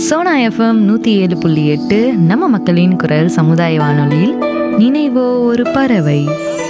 Sona FM நூற்றி ஏழு புள்ளி எட்டு நம்ம மக்களின் குரல் சமுதாய வானொலியில் நினைவோ ஒரு பறவை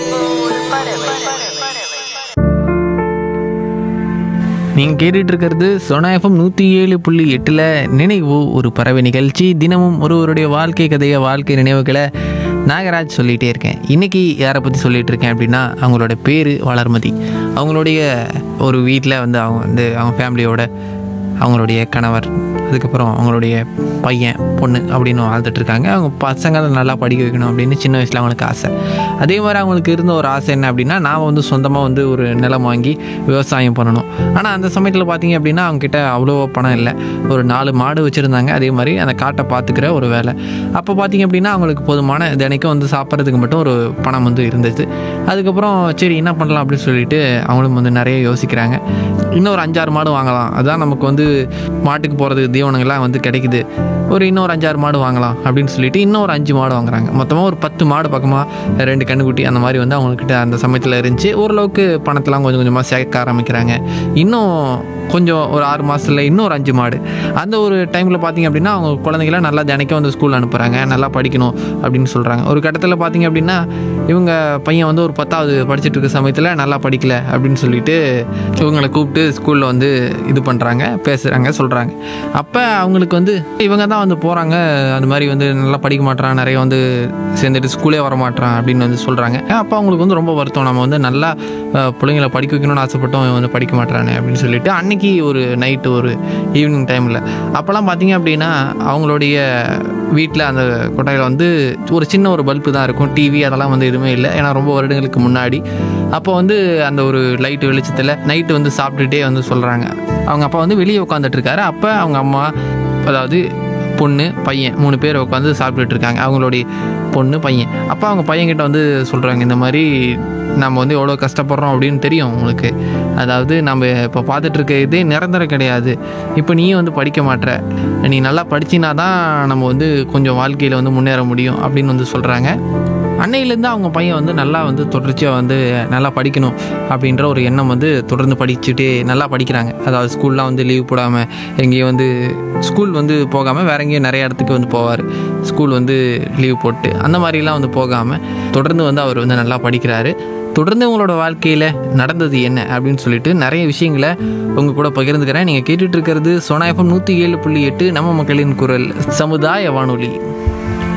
நீங்கள் கேட்டுட்டு இருக்கிறது சோனா எஃப்எம் நூற்றி ஏழு புள்ளி எட்டில் நினைவு ஒரு பறவை நிகழ்ச்சி தினமும் ஒருவருடைய வாழ்க்கை கதையை வாழ்க்கை நினைவுகளை நாகராஜ் சொல்லிகிட்டே இருக்கேன் இன்றைக்கி யாரை பற்றி சொல்லிகிட்டு இருக்கேன் அப்படின்னா அவங்களோட பேர் வளர்மதி அவங்களுடைய ஒரு வீட்டில் வந்து அவங்க வந்து அவங்க ஃபேமிலியோட அவங்களுடைய கணவர் அதுக்கப்புறம் அவங்களுடைய பையன் பொண்ணு அப்படின்னு வாழ்ந்துட்டு இருக்காங்க அவங்க பசங்க நல்லா படிக்க வைக்கணும் அப்படின்னு சின்ன வயசில் அவங்களுக்கு ஆசை அதே மாதிரி அவங்களுக்கு இருந்த ஒரு ஆசை என்ன அப்படின்னா நாம் வந்து சொந்தமாக வந்து ஒரு நிலம் வாங்கி விவசாயம் பண்ணணும் ஆனால் அந்த சமயத்தில் பார்த்தீங்க அப்படின்னா அவங்கக்கிட்ட அவ்வளோ பணம் இல்லை ஒரு நாலு மாடு வச்சுருந்தாங்க அதே மாதிரி அந்த காட்டை பார்த்துக்கிற ஒரு வேலை அப்போ பார்த்தீங்க அப்படின்னா அவங்களுக்கு போதுமான தினைக்கும் வந்து சாப்பிட்றதுக்கு மட்டும் ஒரு பணம் வந்து இருந்துச்சு அதுக்கப்புறம் சரி என்ன பண்ணலாம் அப்படின்னு சொல்லிட்டு அவங்களும் வந்து நிறைய யோசிக்கிறாங்க இன்னும் ஒரு அஞ்சாறு மாடு வாங்கலாம் அதான் நமக்கு வந்து மாட்டுக்கு போகிறதுக்கு தீவனங்கள்லாம் வந்து கிடைக்குது ஒரு இன்னொரு அஞ்சாறு மாடு வாங்கலாம் அப்படின்னு சொல்லிட்டு இன்னும் ஒரு அஞ்சு மாடு வாங்குறாங்க மொத்தமாக ஒரு பத்து மாடு பக்கமாக ரெண்டு கண்ணுக்குட்டி அந்த மாதிரி வந்து அவங்கக்கிட்ட அந்த சமயத்தில் இருந்துச்சு ஓரளவுக்கு பணத்தெல்லாம் கொஞ்சம் கொஞ்சமாக சேர்க்க ஆரம்பிக்கிறாங்க இன்னும் கொஞ்சம் ஒரு ஆறு மாதத்தில் இன்னும் ஒரு அஞ்சு மாடு அந்த ஒரு டைமில் பார்த்தீங்க அப்படின்னா அவங்க குழந்தைங்கள நல்லா தினைக்கும் வந்து ஸ்கூல் அனுப்புகிறாங்க நல்லா படிக்கணும் அப்படின்னு சொல்கிறாங்க ஒரு கட்டத்தில் பார்த்தீங்க அப்படின்னா இவங்க பையன் வந்து ஒரு பத்தாவது படிச்சுட்டு இருக்க சமயத்தில் நல்லா படிக்கல அப்படின்னு சொல்லிட்டு இவங்களை கூப்பிட்டு ஸ்கூலில் வந்து இது பண்ணுறாங்க பேசுகிறாங்க சொல்கிறாங்க அப்போ அவங்களுக்கு வந்து இவங்க தான் வந்து போகிறாங்க அந்த மாதிரி வந்து நல்லா படிக்க மாட்றான் நிறைய வந்து சேர்ந்துட்டு ஸ்கூலே வர மாட்றான் அப்படின்னு வந்து சொல்கிறாங்க அப்போ அவங்களுக்கு வந்து ரொம்ப வருத்தம் நம்ம வந்து நல்லா அஹ், பிள்ளைங்களை படிக்க வைக்கணும்னு ஆசைப்பட்டோம் இவன் வந்து படிக்க மாட்றானே அப்படின்னு சொல்லிட்டு அன்னைக்கு ஒரு நைட்டு ஒரு ஈவினிங் டைமில் அப்போல்லாம் பார்த்தீங்க அப்படின்னா அவங்களுடைய வீட்டில் அந்த கொட்டையில் வந்து ஒரு சின்ன ஒரு பல்பு தான் இருக்கும் டிவி அதெல்லாம் வந்து எதுவுமே இல்லை ஏன்னா ரொம்ப வருடங்களுக்கு முன்னாடி அப்போ வந்து அந்த ஒரு லைட்டு வெளிச்சத்தில் நைட்டு வந்து சாப்பிட்டுட்டே வந்து சொல்கிறாங்க அவங்க அப்பா வந்து வெளியே உட்காந்துட்டு இருக்காரு அப்போ அவங்க அம்மா அதாவது பொண்ணு பையன் மூணு பேர் உட்காந்து சாப்பிட்டுட்டு இருக்காங்க அவங்களுடைய பொண்ணு பையன் அப்போ அவங்க பையன்கிட்ட வந்து சொல்கிறாங்க இந்த மாதிரி நம்ம வந்து எவ்வளோ கஷ்டப்படுறோம் அப்படின்னு தெரியும் உங்களுக்கு அதாவது நம்ம இப்போ பார்த்துட்டு இருக்க இதே நிரந்தரம் கிடையாது இப்போ நீயும் வந்து படிக்க மாட்ற நீ நல்லா படிச்சினா தான் நம்ம வந்து கொஞ்சம் வாழ்க்கையில் வந்து முன்னேற முடியும் அப்படின்னு வந்து சொல்கிறாங்க அன்னையிலேருந்து அவங்க பையன் வந்து நல்லா வந்து தொடர்ச்சியாக வந்து நல்லா படிக்கணும் அப்படின்ற ஒரு எண்ணம் வந்து தொடர்ந்து படிச்சுட்டே நல்லா படிக்கிறாங்க அதாவது ஸ்கூல்லாம் வந்து லீவ் போடாமல் எங்கேயும் வந்து ஸ்கூல் வந்து போகாமல் வேற எங்கேயும் நிறைய இடத்துக்கு வந்து போவார் ஸ்கூல் வந்து லீவ் போட்டு அந்த மாதிரிலாம் வந்து போகாமல் தொடர்ந்து வந்து அவர் வந்து நல்லா படிக்கிறாரு தொடர்ந்து உங்களோட வாழ்க்கையில் நடந்தது என்ன அப்படின்னு சொல்லிட்டு நிறைய விஷயங்களை உங்கள் கூட பகிர்ந்துக்கிறேன் நீங்கள் கேட்டுட்டு இருக்கிறது சோனா எஃப்எம் நூற்றி ஏழு புள்ளி எட்டு நம்ம மக்களின் குரல் சமுதாய வானொலி